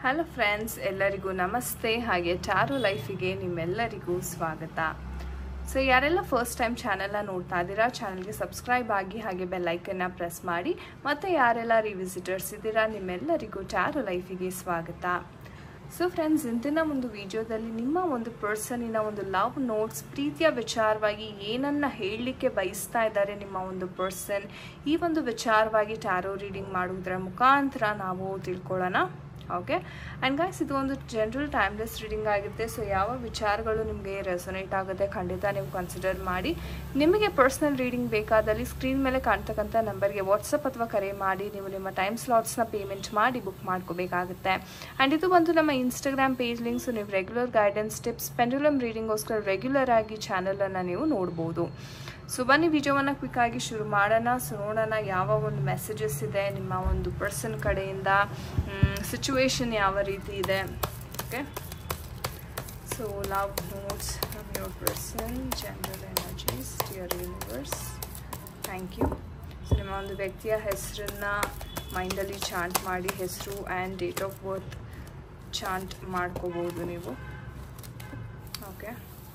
hello friends ಎಲ್ಲರಿಗೂ ನಮಸ್ತೆ ಹಾಗೆ ಚಾರು ಲೈಫಿಗೆ ನಿಮ್ಮೆಲ್ಲರಿಗೂ ಸ್ವಾಗತ ಸೊ ಯಾರೆಲ್ಲ ಫಸ್ಟ್ ಟೈಮ್ ಚಾನೆಲ್ನ ನೋಡ್ತಾ ಇದ್ದೀರಾ ಚಾನಲ್ಗೆ ಸಬ್ಸ್ಕ್ರೈಬ್ ಆಗಿ ಹಾಗೆ ಬೆಲ್ಲೈಕನ್ನ ಪ್ರೆಸ್ ಮಾಡಿ ಮತ್ತು ಯಾರೆಲ್ಲ ರಿವಿಸಿಟರ್ಸ್ ಇದ್ದೀರಾ ನಿಮ್ಮೆಲ್ಲರಿಗೂ ಚಾರು ಲೈಫಿಗೆ ಸ್ವಾಗತ ಸೊ ಫ್ರೆಂಡ್ಸ್ ಇಂದಿನ ಒಂದು ವಿಡಿಯೋದಲ್ಲಿ ನಿಮ್ಮ ಒಂದು ಪರ್ಸನಿನ ಒಂದು ಲವ್ ನೋಟ್ಸ್ ಪ್ರೀತಿಯ ವಿಚಾರವಾಗಿ ಏನನ್ನ ಹೇಳಲಿಕ್ಕೆ ಬಯಸ್ತಾ ಇದ್ದಾರೆ ನಿಮ್ಮ ಒಂದು ಪರ್ಸನ್ ಈ ಒಂದು ವಿಚಾರವಾಗಿ ಟ್ಯಾರೋ ರೀಡಿಂಗ್ ಮಾಡುವುದರ ಮುಖಾಂತರ ನಾವು ತಿಳ್ಕೊಳ್ಳೋಣ ಓಕೆ ಆ್ಯಂಡ್ ಗೈಸ್ ಇದು ಒಂದು ಜನರಲ್ ಟೈಮ್ಲೆಸ್ ರೀಡಿಂಗ್ ಆಗಿರುತ್ತೆ ಸೊ ಯಾವ ವಿಚಾರಗಳು ನಿಮಗೆ ರೆಸೊನೇಟ್ ಆಗುತ್ತೆ ಖಂಡಿತ ನೀವು ಕನ್ಸಿಡರ್ ಮಾಡಿ ನಿಮಗೆ ಪರ್ಸ್ನಲ್ ರೀಡಿಂಗ್ ಬೇಕಾದಲ್ಲಿ ಸ್ಕ್ರೀನ್ ಮೇಲೆ ಕಾಣ್ತಕ್ಕಂಥ ನಂಬರ್ಗೆ ವಾಟ್ಸಪ್ ಅಥವಾ ಕರೆ ಮಾಡಿ ನೀವು ನಿಮ್ಮ ಟೈಮ್ ಸ್ಲಾಟ್ಸ್ನ ಪೇಮೆಂಟ್ ಮಾಡಿ ಬುಕ್ ಮಾಡ್ಕೋಬೇಕಾಗುತ್ತೆ ಆ್ಯಂಡ್ ಇದು ಬಂದು ನಮ್ಮ ಇನ್ಸ್ಟಾಗ್ರಾಮ್ ಪೇಜ್ ಲಿಂಕ್ಸು ನೀವು ರೆಗ್ಯುಲರ್ ಗೈಡೆನ್ಸ್ ಟಿಪ್ಸ್ ಪೆಂಡುಲಮ್ ರೀಡಿಂಗೋಸ್ಕರ ರೆಗ್ಯುಲರ್ ಆಗಿ ಚಾನಲನ್ನು ನೀವು ನೋಡ್ಬೋದು ಸೊ ಬನ್ನಿ ವಿಡಿಯೋವನ್ನು ಕ್ವಿಕ್ ಆಗಿ ಶುರು ಮಾಡೋಣ ಸೊ ನೋಡೋಣ ಯಾವ ಒಂದು ಮೆಸೇಜಸ್ ಇದೆ ನಿಮ್ಮ ಒಂದು ಪರ್ಸನ್ ಕಡೆಯಿಂದ ಸಿಚುವೇಶನ್ ಯಾವ ರೀತಿ ಇದೆ okay so love notes from your person general energies dear universe thank you so ನಿಮ್ಮ ಒಂದು ವ್ಯಕ್ತಿಯ ಹೆಸರನ್ನ ಮೈಂಡಲ್ಲಿ ಚಾಂಟ್ ಮಾಡಿ ಹೆಸರು and date of birth chant ಮಾಡ್ಕೋಬೋದು ನೀವು ಓಕೆ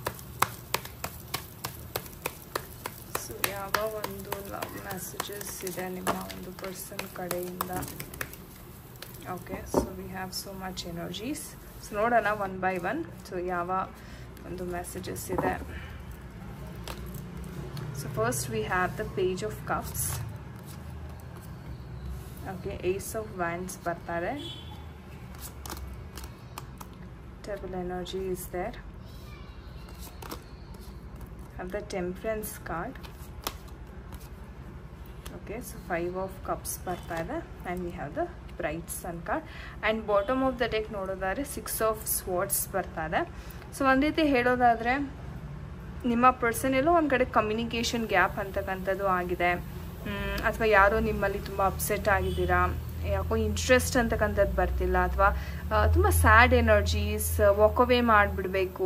ಸೊ ಯಾವ ಒಂದು ಲವ್ ಮೆಸೇಜಸ್ ಇದೆ ನಿಮ್ಮ ಒಂದು ಪರ್ಸನ್ ಕಡೆಯಿಂದ okay so we have so much energies so ನೋಡೋಣ ಒನ್ ಬೈ ಒನ್ ಸೊ ಯಾವ ಒಂದು ಮೆಸೇಜಸ್ ಇದೆ so first we have the page of cups okay ace of wands ಬರ್ತಾರೆ table energy is there have the temperance card okay so five of cups ಬರ್ತಾ ಇದೆ and we have the bright sun card and bottom of the deck ನೋಡೋದಾದ್ರೆ six of swords ಬರ್ತಾ ಇದೆ so ಒಂದು ರೀತಿ ಹೇಳೋದಾದರೆ ನಿಮ್ಮ ಪರ್ಸನ್ ಎಲ್ಲೋ ಒಂದು ಕಡೆ ಕಮ್ಯುನಿಕೇಷನ್ ಗ್ಯಾಪ್ ಅಂತಕ್ಕಂಥದ್ದು ಆಗಿದೆ ಅಥವಾ ಯಾರೋ ನಿಮ್ಮಲ್ಲಿ ತುಂಬ ಅಪ್ಸೆಟ್ ಆಗಿದ್ದೀರಾ ಯಾಕೋ ಇಂಟ್ರೆಸ್ಟ್ ಅಂತಕ್ಕಂಥದ್ದು ಬರ್ತಿಲ್ಲ ಅಥವಾ ತುಂಬ ಸ್ಯಾಡ್ ಎನರ್ಜೀಸ್ ವಾಕವೇ ಮಾಡಿಬಿಡ್ಬೇಕು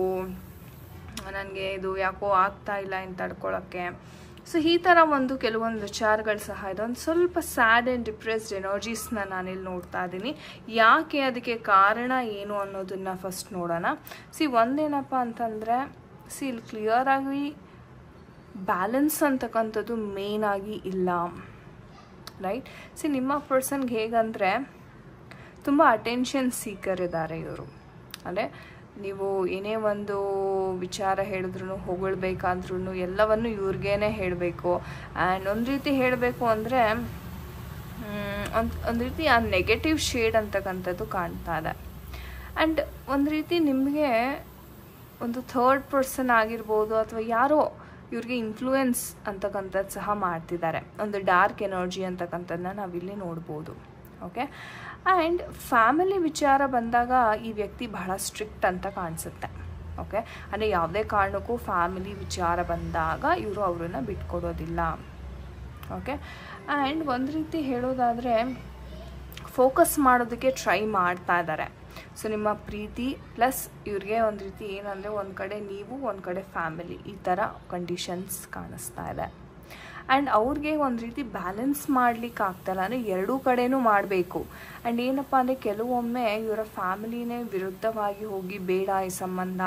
ನನಗೆ ಇದು ಯಾಕೋ ಆಗ್ತಾ ಇಲ್ಲ ಅಂತ ತಡ್ಕೊಳ್ಳೋಕ್ಕೆ ಸೊ ಈ ಥರ ಒಂದು ಕೆಲವೊಂದು ವಿಚಾರಗಳು ಸಹ ಇದೆ ಒಂದು ಸ್ವಲ್ಪ ಸ್ಯಾಡ್ ಆ್ಯಂಡ್ ಡಿಪ್ರೆಸ್ಡ್ ಎನರ್ಜೀಸ್ನ ನಾನಿಲ್ಲಿ ನೋಡ್ತಾ ಇದ್ದೀನಿ ಯಾಕೆ ಅದಕ್ಕೆ ಕಾರಣ ಏನು ಅನ್ನೋದನ್ನು ಫಸ್ಟ್ ನೋಡೋಣ ಸಿ ಒಂದೇನಪ್ಪ ಅಂತಂದರೆ ಸಿ ಇಲ್ಲಿ ಕ್ಲಿಯರಾಗಿ ಬ್ಯಾಲೆನ್ಸ್ ಅಂತಕ್ಕಂಥದ್ದು ಮೇಯ್ನಾಗಿ ಇಲ್ಲ ರೈಟ್ ಸಿ ನಿಮ್ಮ ಪರ್ಸನ್ಗೆ ಹೇಗಂದರೆ ತುಂಬ ಅಟೆನ್ಷನ್ ಸೀಕರ್ ಇದ್ದಾರೆ ಇವರು ಅಂದರೆ ನೀವು ಏನೇ ಒಂದು ವಿಚಾರ ಹೇಳಿದ್ರು ಹೊಗಳ್ಬೇಕಾದ್ರೂ ಎಲ್ಲವನ್ನು ಇವ್ರಿಗೇನೆ ಹೇಳಬೇಕು ಆ್ಯಂಡ್ ಒಂದು ರೀತಿ ಹೇಳಬೇಕು ಅಂದರೆ ಒಂದು ಒಂದು ರೀತಿ ಆ ನೆಗೆಟಿವ್ ಶೇಡ್ ಅಂತಕ್ಕಂಥದ್ದು ಕಾಣ್ತಾ ಇದೆ ಆ್ಯಂಡ್ ಒಂದು ರೀತಿ ನಿಮಗೆ ಒಂದು ಥರ್ಡ್ ಪರ್ಸನ್ ಆಗಿರ್ಬೋದು ಅಥವಾ ಯಾರೋ ಇವ್ರಿಗೆ ಇನ್ಫ್ಲೂಯೆನ್ಸ್ ಅಂತಕ್ಕಂಥದ್ದು ಸಹ ಮಾಡ್ತಿದ್ದಾರೆ ಒಂದು ಡಾರ್ಕ್ ಎನರ್ಜಿ ಅಂತಕ್ಕಂಥದ್ದನ್ನ ನಾವಿಲ್ಲಿ ನೋಡ್ಬೋದು ಓಕೆ ಆ್ಯಂಡ್ ಫ್ಯಾಮಿಲಿ ವಿಚಾರ ಬಂದಾಗ ಈ ವ್ಯಕ್ತಿ ಬಹಳ ಸ್ಟ್ರಿಕ್ಟ್ ಅಂತ ಕಾಣಿಸುತ್ತೆ ಓಕೆ ಅಂದರೆ ಯಾವುದೇ ಕಾರಣಕ್ಕೂ ಫ್ಯಾಮಿಲಿ ವಿಚಾರ ಬಂದಾಗ ಇವರು ಅವರನ್ನು ಬಿಟ್ಕೊಡೋದಿಲ್ಲ ಓಕೆ ಆ್ಯಂಡ್ ಒಂದು ರೀತಿ ಹೇಳೋದಾದರೆ ಫೋಕಸ್ ಮಾಡೋದಕ್ಕೆ ಟ್ರೈ ಮಾಡ್ತಾ ಇದ್ದಾರೆ ಸೊ ನಿಮ್ಮ ಪ್ರೀತಿ ಪ್ಲಸ್ ಇವ್ರಿಗೆ ಒಂದು ರೀತಿ ಏನಂದರೆ ಒಂದು ಕಡೆ ನೀವು ಒಂದು ಕಡೆ ಫ್ಯಾಮಿಲಿ ಈ ಥರ ಕಂಡೀಷನ್ಸ್ ಕಾಣಿಸ್ತಾ ಇದೆ ಆ್ಯಂಡ್ ಅವ್ರಿಗೆ ಒಂದು ರೀತಿ ಬ್ಯಾಲೆನ್ಸ್ ಮಾಡ್ಲಿಕ್ಕೆ ಆಗ್ತಾಯಿಲ್ಲ ಅಂದರೆ ಎರಡೂ ಕಡೆನೂ ಮಾಡಬೇಕು ಆ್ಯಂಡ್ ಏನಪ್ಪ ಅಂದರೆ ಕೆಲವೊಮ್ಮೆ ಇವರ ಫ್ಯಾಮಿಲಿನೇ ವಿರುದ್ಧವಾಗಿ ಹೋಗಿ ಬೇಡ ಈ ಸಂಬಂಧ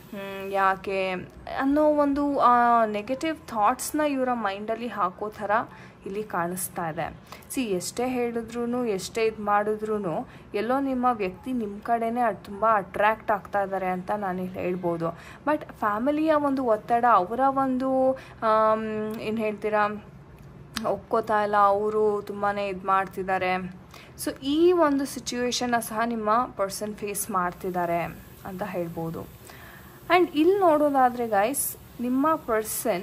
ಯಾಕೆ ಅನ್ನೋ ಒಂದು ನೆಗೆಟಿವ್ ಥಾಟ್ಸ್ನ ಇವರ ಮೈಂಡಲ್ಲಿ ಹಾಕೋ ಥರ ಇಲ್ಲಿ ಕಾಣಿಸ್ತಾ ಇದೆ ಸಿ ಎಷ್ಟೇ ಹೇಳಿದ್ರು ಎಷ್ಟೇ ಇದು ಮಾಡಿದ್ರು ಎಲ್ಲೋ ನಿಮ್ಮ ವ್ಯಕ್ತಿ ನಿಮ್ಮ ಕಡೆನೇ ತುಂಬ ಅಟ್ರ್ಯಾಕ್ಟ್ ಆಗ್ತಾ ಇದ್ದಾರೆ ಅಂತ ನಾನು ಇಲ್ಲಿ ಹೇಳ್ಬೋದು ಬಟ್ ಫ್ಯಾಮಿಲಿಯ ಒಂದು ಒತ್ತಡ ಅವರ ಒಂದು ಏನು ಹೇಳ್ತೀರಾ ಒಪ್ಕೋತಾ ಇಲ್ಲ ಅವರು ತುಂಬಾ ಇದು ಮಾಡ್ತಿದ್ದಾರೆ ಸೊ ಈ ಒಂದು ಸಿಚುವೇಶನ್ನ ಸಹ ನಿಮ್ಮ ಪರ್ಸನ್ ಫೇಸ್ ಮಾಡ್ತಿದ್ದಾರೆ ಅಂತ ಹೇಳ್ಬೋದು ಆ್ಯಂಡ್ ಇಲ್ಲಿ ನೋಡೋದಾದರೆ ಗೈಸ್ ನಿಮ್ಮ ಪರ್ಸನ್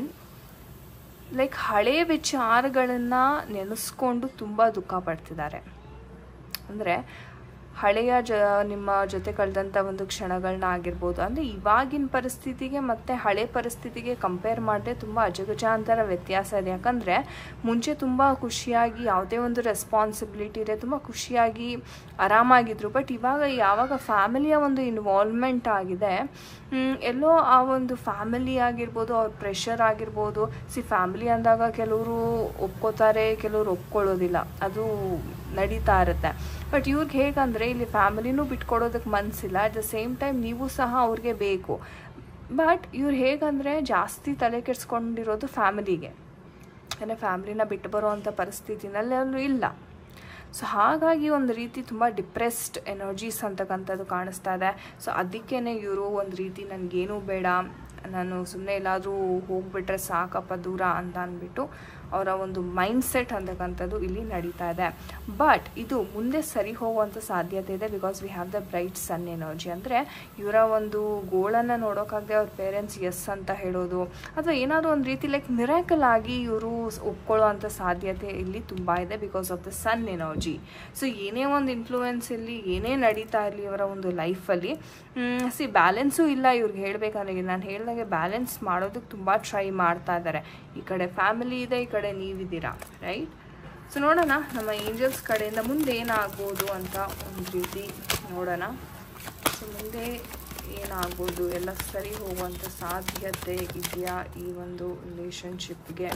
ಲೈಕ್ ಹಳೆ ವಿಚಾರಗಳನ್ನು ನೆನೆಸ್ಕೊಂಡು ತುಂಬ ದುಃಖ ಪಡ್ತಿದ್ದಾರೆ ಅಂದರೆ ಹಳೆಯ ಜ ನಿಮ್ಮ ಜೊತೆ ಕಳೆದಂಥ ಒಂದು ಕ್ಷಣಗಳನ್ನ ಆಗಿರ್ಬೋದು ಅಂದರೆ ಇವಾಗಿನ ಪರಿಸ್ಥಿತಿಗೆ ಮತ್ತು ಹಳೆ ಪರಿಸ್ಥಿತಿಗೆ ಕಂಪೇರ್ ಮಾಡಿದ್ರೆ ತುಂಬ ಅಜಗಜಾಂತರ ವ್ಯತ್ಯಾಸ ಇದೆ ಯಾಕಂದರೆ ಮುಂಚೆ ತುಂಬ ಖುಷಿಯಾಗಿ ಯಾವುದೇ ಒಂದು ರೆಸ್ಪಾನ್ಸಿಬಿಲಿಟಿ ಇದೆ ತುಂಬ ಖುಷಿಯಾಗಿ ಆರಾಮಾಗಿದ್ರು ಬಟ್ ಇವಾಗ ಯಾವಾಗ ಫ್ಯಾಮಿಲಿಯ ಒಂದು ಇನ್ವಾಲ್ವ್ಮೆಂಟ್ ಆಗಿದೆ ಎಲ್ಲೋ ಆ ಒಂದು ಫ್ಯಾಮಿಲಿ ಆಗಿರ್ಬೋದು ಅವ್ರ ಪ್ರೆಷರ್ ಆಗಿರ್ಬೋದು ಸಿ ಫ್ಯಾಮಿಲಿ ಅಂದಾಗ ಕೆಲವರು ಒಪ್ಕೋತಾರೆ ಕೆಲವರು ಒಪ್ಕೊಳ್ಳೋದಿಲ್ಲ ಅದು ನಡೀತಾ ಇರುತ್ತೆ ಬಟ್ ಇವ್ರಿಗೆ ಹೇಗಂದರೆ ಇಲ್ಲಿ ಫ್ಯಾಮಿಲಿನೂ ಬಿಟ್ಕೊಡೋದಕ್ಕೆ ಮನಸ್ಸಿಲ್ಲ ಅಟ್ ದ ಸೇಮ್ ಟೈಮ್ ನೀವು ಸಹ ಅವ್ರಿಗೆ ಬೇಕು ಬಟ್ ಇವ್ರು ಹೇಗಂದರೆ ಜಾಸ್ತಿ ತಲೆ ಕೆಡ್ಸ್ಕೊಂಡಿರೋದು ಫ್ಯಾಮಿಲಿಗೆ ಅಂದರೆ ಫ್ಯಾಮ್ಲಿನ ಬಿಟ್ಟು ಬರೋ ಅಂಥ ಪರಿಸ್ಥಿತಿನಲ್ಲಿ ಅವರು ಇಲ್ಲ ಸೊ ಹಾಗಾಗಿ ಒಂದು ರೀತಿ ತುಂಬ ಡಿಪ್ರೆಸ್ಡ್ ಎನರ್ಜೀಸ್ ಅಂತಕ್ಕಂಥದ್ದು ಕಾಣಿಸ್ತಾ ಇದೆ ಸೊ ಅದಕ್ಕೇ ಇವರು ಒಂದು ರೀತಿ ನನಗೇನೂ ಬೇಡ ನಾನು ಸುಮ್ಮನೆ ಎಲ್ಲಾದರೂ ಹೋಗ್ಬಿಟ್ರೆ ಸಾಕಪ್ಪ ದೂರ ಅಂತ ಅಂದ್ಬಿಟ್ಟು ಅವರ ಒಂದು ಮೈಂಡ್ ಸೆಟ್ ಅಂತಕ್ಕಂಥದ್ದು ಇಲ್ಲಿ ನಡೀತಾ ಇದೆ ಬಟ್ ಇದು ಮುಂದೆ ಸರಿ ಹೋಗುವಂಥ ಸಾಧ್ಯತೆ ಇದೆ because we have the bright sun energy ಅಂದರೆ ಇವರ ಒಂದು ಗೋಳನ್ನು ನೋಡೋಕ್ಕಾಗದೆ ಅವ್ರ ಪೇರೆಂಟ್ಸ್ ಎಸ್ ಅಂತ ಹೇಳೋದು ಅಥವಾ ಏನಾದರೂ ಒಂದು ರೀತಿ ಲೈಕ್ ಮಿರಾಕಲ್ ಆಗಿ ಇವರು ಒಪ್ಕೊಳ್ಳೋ ಅಂಥ ಸಾಧ್ಯತೆ ಇಲ್ಲಿ ತುಂಬ ಇದೆ because of the sun energy so ಏನೇ ಒಂದು ಇನ್ಫ್ಲೂಯೆನ್ಸ್ ಇಲ್ಲಿ ಏನೇ ನಡೀತಾ ಇರಲಿ ಇವರ ಒಂದು ಲೈಫಲ್ಲಿ ಸಿ ಬ್ಯಾಲೆನ್ಸು ಇಲ್ಲ ಇವ್ರಿಗೆ ಹೇಳಬೇಕಂದ್ರೆ ನಾನು ಹೇಳಿದಾಗೆ ಬ್ಯಾಲೆನ್ಸ್ ಮಾಡೋದಕ್ಕೆ ತುಂಬ ಟ್ರೈ ಮಾಡ್ತಾ ಇದ್ದಾರೆ ಈ ಕಡೆ ಫ್ಯಾಮಿಲಿ ಇದೆ ಈ ಕಡೆ ನೀವಿದ್ದೀರಾ ರೈಟ್ ಸೊ ನೋಡೋಣ ನಮ್ಮ ಏಂಜಲ್ಸ್ ಕಡೆಯಿಂದ ಮುಂದೆ ಏನಾಗ್ಬೋದು ಅಂತ ಒಂದು ರೀತಿ ನೋಡೋಣ ಸೊ ಮುಂದೆ ಏನಾಗ್ಬೋದು ಎಲ್ಲ ಸರಿ ಹೋಗುವಂಥ ಸಾಧ್ಯತೆ ಇದೆಯಾ ಈ ಒಂದು ರಿಲೇಷನ್ಶಿಪ್ಗೆ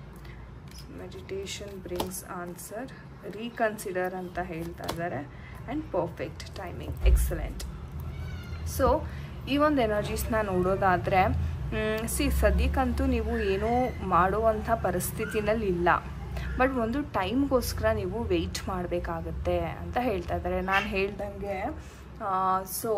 ಮೆಡಿಟೇಷನ್ ಬ್ರಿಂಗ್ಸ್ ಆನ್ಸರ್ ರೀಕನ್ಸಿಡರ್ ಅಂತ ಹೇಳ್ತಾ ಇದ್ದಾರೆ and perfect timing excellent so ಈ ಒಂದು ಎನರ್ಜೀಸ್ನ ನೋಡೋದಾದರೆ ಸಿ ಸದ್ಯಕ್ಕಂತೂ ನೀವು ಏನೂ ಮಾಡುವಂಥ ಪರಿಸ್ಥಿತಿನಲ್ಲಿ ಇಲ್ಲ ಬಟ್ ಒಂದು ಟೈಮ್ಗೋಸ್ಕರ ನೀವು ವೆಯ್ಟ್ ಮಾಡಬೇಕಾಗತ್ತೆ ಅಂತ ಹೇಳ್ತಾ ಇದ್ದಾರೆ ನಾನು ಹೇಳ್ದಂಗೆ ಸೊ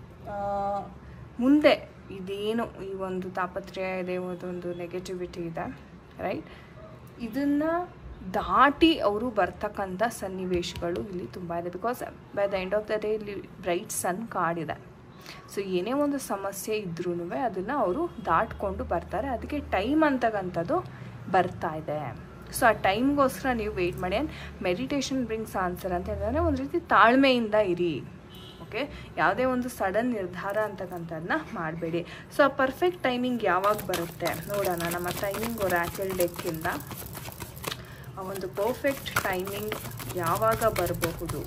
ಮುಂದೆ ಇದೇನು ಈ ಒಂದು ತಾಪತ್ರಯ ಇದೆ ಒಂದು ನೆಗೆಟಿವಿಟಿ ಇದೆ ರೈಟ್ ಇದನ್ನು ದಾಟಿ ಅವರು ಬರ್ತಕ್ಕಂಥ ಸನ್ನಿವೇಶಗಳು ಇಲ್ಲಿ ತುಂಬ ಇದೆ because by the end of the day ಇಲ್ಲಿ ಬ್ರೈಟ್ ಸನ್ ಕಾಡಿದೆ ಸೊ ಏನೇ ಒಂದು ಸಮಸ್ಯೆ ಇದ್ರೂ ಅದನ್ನು ಅವರು ದಾಟ್ಕೊಂಡು ಬರ್ತಾರೆ ಅದಕ್ಕೆ ಟೈಮ್ ಅಂತಕ್ಕಂಥದ್ದು ಬರ್ತಾ ಇದೆ ಸೊ ಆ ಟೈಮ್ಗೋಸ್ಕರ ನೀವು ವೆಯ್ಟ್ ಮಾಡಿ ಆ್ಯಂಡ್ ಮೆಡಿಟೇಷನ್ ಬ್ರಿಂಗ್ಸ್ ಆನ್ಸರ್ ಅಂತ ಹೇಳಿದ್ರೆ ಒಂದು ರೀತಿ ತಾಳ್ಮೆಯಿಂದ ಇರಿ ಓಕೆ ಯಾವುದೇ ಒಂದು ಸಡನ್ ನಿರ್ಧಾರ ಅಂತಕ್ಕಂಥದ್ದನ್ನ ಮಾಡಬೇಡಿ ಸೊ ಆ ಪರ್ಫೆಕ್ಟ್ ಟೈಮಿಂಗ್ ಯಾವಾಗ ಬರುತ್ತೆ ನೋಡೋಣ ನಮ್ಮ ಟೈಮಿಂಗ್ ಒರಾಕಲ್ ಡೆಕ್ಕಿಂದ ಆ ಒಂದು ಪರ್ಫೆಕ್ಟ್ ಟೈಮಿಂಗ್ ಯಾವಾಗ ಬರಬಹುದು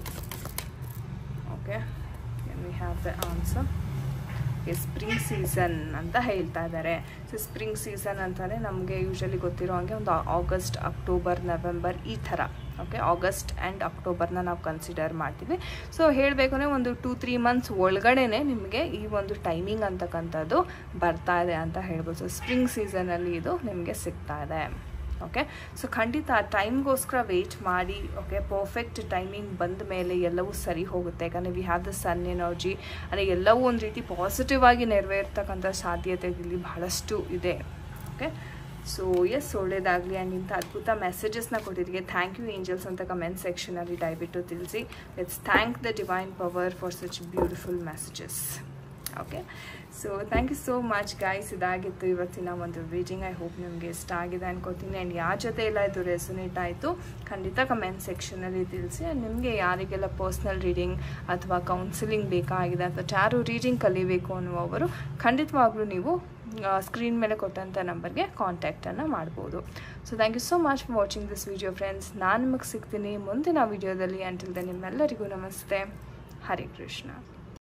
okay we have the answer spring season ಅಂತ ಹೇಳ್ತಾ ಇದ್ದಾರೆ ಸೊ ಸ್ಪ್ರಿಂಗ್ ಸೀಸನ್ ಅಂತಲೇ ನಮಗೆ ಯೂಶಲಿ ಗೊತ್ತಿರೋ ಹಾಗೆ ಒಂದು ಆಗಸ್ಟ್ ಅಕ್ಟೋಬರ್ ನವೆಂಬರ್ ಈ ಥರ ಓಕೆ ಆಗಸ್ಟ್ ಆ್ಯಂಡ್ ಅಕ್ಟೋಬರ್ನ ನಾವು ಕನ್ಸಿಡರ್ ಮಾಡ್ತೀವಿ ಸೊ ಹೇಳಬೇಕು ಅಂದರೆ ಒಂದು ಟೂ ತ್ರೀ ಮಂತ್ಸ್ ಒಳಗಡೆನೆ ನಿಮಗೆ ಈ ಒಂದು ಟೈಮಿಂಗ್ ಅಂತಕ್ಕಂಥದ್ದು ಬರ್ತಾ ಇದೆ ಅಂತ ಹೇಳ್ಬೋದು ಸೊ ಸ್ಪ್ರಿಂಗ್ ಸೀಸನಲ್ಲಿ ಇದು ನಿಮಗೆ ಸಿಗ್ತಾ ಇದೆ ಓಕೆ ಸೊ ಖಂಡಿತ ಆ ಟೈಮ್ಗೋಸ್ಕರ ವೆಯ್ಟ್ ಮಾಡಿ ಓಕೆ ಪರ್ಫೆಕ್ಟ್ ಟೈಮಿಂಗ್ ಬಂದ ಮೇಲೆ ಎಲ್ಲವೂ ಸರಿ ಹೋಗುತ್ತೆ ಯಾಕಂದರೆ we have the sun energy ಅಂದರೆ ಎಲ್ಲವೂ ಒಂದು ರೀತಿ ಪಾಸಿಟಿವ್ ಆಗಿ ನೆರವೇರ್ತಕ್ಕಂಥ ಸಾಧ್ಯತೆ ಇಲ್ಲಿ ಬಹಳಷ್ಟು ಇದೆ ಓಕೆ ಸೊ ಎಸ್ ಒಳ್ಳೇದಾಗಲಿ ಆ್ಯಂಡ್ ಇಂಥ ಅದ್ಭುತ ಮೆಸೇಜಸ್ನ ಕೊಟ್ಟಿದ್ದಕ್ಕೆ ಥ್ಯಾಂಕ್ ಯು ಏಂಜಲ್ಸ್ ಅಂತ ಕಮೆಂಟ್ ಸೆಕ್ಷನಲ್ಲಿ ದಯವಿಟ್ಟು ತಿಳಿಸಿ let's thank the divine power for such beautiful messages okay so thank you so much guys ಇದಾಗಿತ್ತು ಇವತ್ತಿನ ಒಂದು ರೀಡಿಂಗ್ ಐ ಹೋಪ್ ನಿಮಗೆ ಇಷ್ಟ ಆಗಿದೆ ಅನ್ಕೋತೀನಿ ಆ್ಯಂಡ್ ಯಾರ ಜೊತೆ ಎಲ್ಲ ಇದು ರೆಸೊನೇಟ್ ಆಯಿತು ಖಂಡಿತ ಕಮೆಂಟ್ ಸೆಕ್ಷನಲ್ಲಿ ತಿಳಿಸಿ ಆ್ಯಂಡ್ ನಿಮಗೆ ಯಾರಿಗೆಲ್ಲ ಪರ್ಸ್ನಲ್ ರೀಡಿಂಗ್ ಅಥವಾ ಕೌನ್ಸಿಲಿಂಗ್ ಬೇಕಾಗಿದೆ ಅಥವಾ ಯಾರು ರೀಡಿಂಗ್ ಕಲಿಬೇಕು ಅನ್ನುವವರು ಖಂಡಿತವಾಗ್ಲೂ ನೀವು ಸ್ಕ್ರೀನ್ ಮೇಲೆ ಕೊಟ್ಟಂಥ ನಂಬರ್ಗೆ ಕಾಂಟ್ಯಾಕ್ಟನ್ನು ಮಾಡ್ಬೋದು so thank you so much for watching this video friends ನಾನು ನಿಮಗೆ ಸಿಗ್ತೀನಿ ಮುಂದಿನ ವಿಡಿಯೋದಲ್ಲಿ ಅಂಟಿಲ್ದೆ ನಿಮ್ಮೆಲ್ಲರಿಗೂ ನಮಸ್ತೆ ಹರೇ ಕೃಷ್ಣ